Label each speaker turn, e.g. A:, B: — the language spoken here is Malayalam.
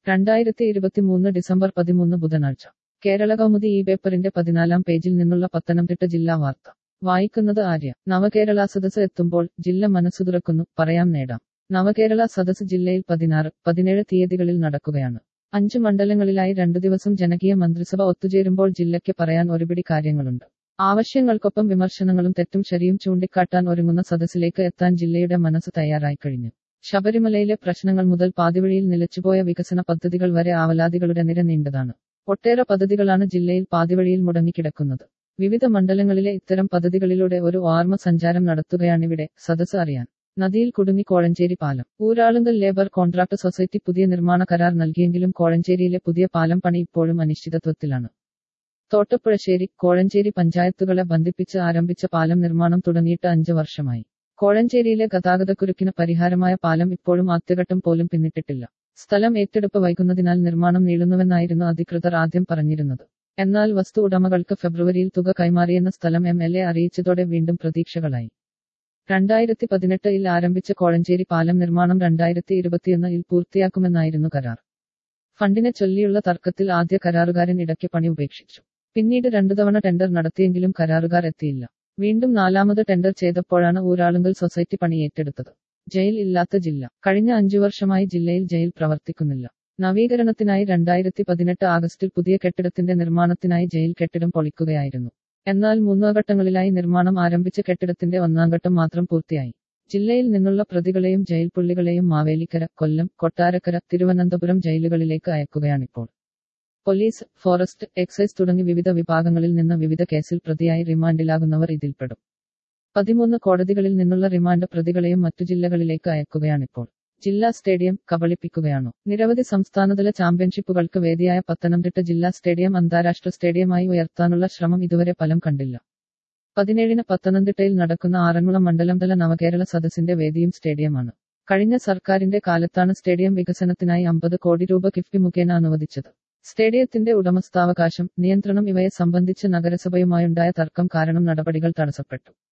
A: രണ്ടായിരത്തി ഇരുപത്തിമൂന്ന് ഡിസംബർ പതിമൂന്ന് ബുധനാഴ്ച കേരള കൗമുദി ഈ പേപ്പറിന്റെ പതിനാലാം പേജിൽ നിന്നുള്ള പത്തനംതിട്ട ജില്ലാ വാർത്ത വായിക്കുന്നത് ആര്യ നവകേരള സദസ് എത്തുമ്പോൾ ജില്ല മനസ്സു തുറക്കുന്നു പറയാം നേടാം നവകേരള സദസ് ജില്ലയിൽ പതിനാറ് പതിനേഴ് തീയതികളിൽ നടക്കുകയാണ് അഞ്ച് മണ്ഡലങ്ങളിലായി രണ്ടു ദിവസം ജനകീയ മന്ത്രിസഭ ഒത്തുചേരുമ്പോൾ ജില്ലയ്ക്ക് പറയാൻ ഒരുപിടി കാര്യങ്ങളുണ്ട് ആവശ്യങ്ങൾക്കൊപ്പം വിമർശനങ്ങളും തെറ്റും ശരിയും ചൂണ്ടിക്കാട്ടാൻ ഒരുങ്ങുന്ന സദസ്സിലേക്ക് എത്താൻ ജില്ലയുടെ മനസ്സ് തയ്യാറായി കഴിഞ്ഞു ശബരിമലയിലെ പ്രശ്നങ്ങൾ മുതൽ പാതിവഴിയിൽ നിലച്ചുപോയ വികസന പദ്ധതികൾ വരെ ആവലാതികളുടെ നിര നീണ്ടതാണ് ഒട്ടേറെ പദ്ധതികളാണ് ജില്ലയിൽ പാതിവഴിയിൽ മുടങ്ങിക്കിടക്കുന്നത് വിവിധ മണ്ഡലങ്ങളിലെ ഇത്തരം പദ്ധതികളിലൂടെ ഒരു ഓർമ്മ സഞ്ചാരം നടത്തുകയാണിവിടെ സദസ് അറിയാൻ നദിയിൽ കുടുങ്ങി കോഴഞ്ചേരി പാലം ഊരാളുങ്കൽ ലേബർ കോൺട്രാക്ട് സൊസൈറ്റി പുതിയ നിർമ്മാണ കരാർ നൽകിയെങ്കിലും കോഴഞ്ചേരിയിലെ പുതിയ പാലം പണി ഇപ്പോഴും അനിശ്ചിതത്വത്തിലാണ് തോട്ടപ്പുഴശ്ശേരി കോഴഞ്ചേരി പഞ്ചായത്തുകളെ ബന്ധിപ്പിച്ച് ആരംഭിച്ച പാലം നിർമ്മാണം തുടങ്ങിയിട്ട് അഞ്ച് വർഷമായി കോഴഞ്ചേരിയിലെ ഗതാഗതക്കുരുക്കിന് പരിഹാരമായ പാലം ഇപ്പോഴും ആദ്യഘട്ടം പോലും പിന്നിട്ടിട്ടില്ല സ്ഥലം ഏറ്റെടുപ്പ് വൈകുന്നതിനാൽ നിർമ്മാണം നീളുന്നുവെന്നായിരുന്നു അധികൃതർ ആദ്യം പറഞ്ഞിരുന്നത് എന്നാൽ വസ്തു ഉടമകൾക്ക് ഫെബ്രുവരിയിൽ തുക കൈമാറിയെന്ന സ്ഥലം എം എൽ എ അറിയിച്ചതോടെ വീണ്ടും പ്രതീക്ഷകളായി രണ്ടായിരത്തി പതിനെട്ടിൽ ആരംഭിച്ച കോഴഞ്ചേരി പാലം നിർമ്മാണം രണ്ടായിരത്തി ഇരുപത്തിയൊന്നിൽ പൂർത്തിയാക്കുമെന്നായിരുന്നു കരാർ ഫണ്ടിനെ ചൊല്ലിയുള്ള തർക്കത്തിൽ ആദ്യ കരാറുകാരൻ ഇടയ്ക്ക് പണി ഉപേക്ഷിച്ചു പിന്നീട് രണ്ടു തവണ ടെൻഡർ നടത്തിയെങ്കിലും കരാറുകാർ എത്തിയില്ല വീണ്ടും നാലാമത് ടെൻഡർ ചെയ്തപ്പോഴാണ് ഊരാളുങ്കൽ സൊസൈറ്റി പണി ഏറ്റെടുത്തത് ജയിൽ ഇല്ലാത്ത ജില്ല കഴിഞ്ഞ അഞ്ചു വർഷമായി ജില്ലയിൽ ജയിൽ പ്രവർത്തിക്കുന്നില്ല നവീകരണത്തിനായി രണ്ടായിരത്തി പതിനെട്ട് ആഗസ്റ്റിൽ പുതിയ കെട്ടിടത്തിന്റെ നിർമ്മാണത്തിനായി ജയിൽ കെട്ടിടം പൊളിക്കുകയായിരുന്നു എന്നാൽ മൂന്നോ ഘട്ടങ്ങളിലായി നിർമ്മാണം ആരംഭിച്ച കെട്ടിടത്തിന്റെ ഒന്നാം ഘട്ടം മാത്രം പൂർത്തിയായി ജില്ലയിൽ നിന്നുള്ള പ്രതികളെയും ജയിൽ പുള്ളികളെയും മാവേലിക്കര കൊല്ലം കൊട്ടാരക്കര തിരുവനന്തപുരം ജയിലുകളിലേക്ക് അയക്കുകയാണിപ്പോൾ പോലീസ് ഫോറസ്റ്റ് എക്സൈസ് തുടങ്ങി വിവിധ വിഭാഗങ്ങളിൽ നിന്ന് വിവിധ കേസിൽ പ്രതിയായി റിമാൻഡിലാകുന്നവർ ഇതിൽപ്പെടും പതിമൂന്ന് കോടതികളിൽ നിന്നുള്ള റിമാൻഡ് പ്രതികളെയും മറ്റു ജില്ലകളിലേക്ക് അയക്കുകയാണിപ്പോൾ ജില്ലാ സ്റ്റേഡിയം കബളിപ്പിക്കുകയാണോ നിരവധി സംസ്ഥാനതല ചാമ്പ്യൻഷിപ്പുകൾക്ക് വേദിയായ പത്തനംതിട്ട ജില്ലാ സ്റ്റേഡിയം അന്താരാഷ്ട്ര സ്റ്റേഡിയമായി ഉയർത്താനുള്ള ശ്രമം ഇതുവരെ ഫലം കണ്ടില്ല പതിനേഴിന് പത്തനംതിട്ടയിൽ നടക്കുന്ന ആറന്മുള മണ്ഡലം തല നവകേരള സദസ്സിന്റെ വേദിയും സ്റ്റേഡിയമാണ് കഴിഞ്ഞ സർക്കാരിന്റെ കാലത്താണ് സ്റ്റേഡിയം വികസനത്തിനായി അമ്പത് കോടി രൂപ കിഫ്ബി മുഖേന അനുവദിച്ചത് സ്റ്റേഡിയത്തിന്റെ ഉടമസ്ഥാവകാശം നിയന്ത്രണം ഇവയെ സംബന്ധിച്ച് നഗരസഭയുമായുണ്ടായ തർക്കം കാരണം നടപടികൾ തടസ്സപ്പെട്ടു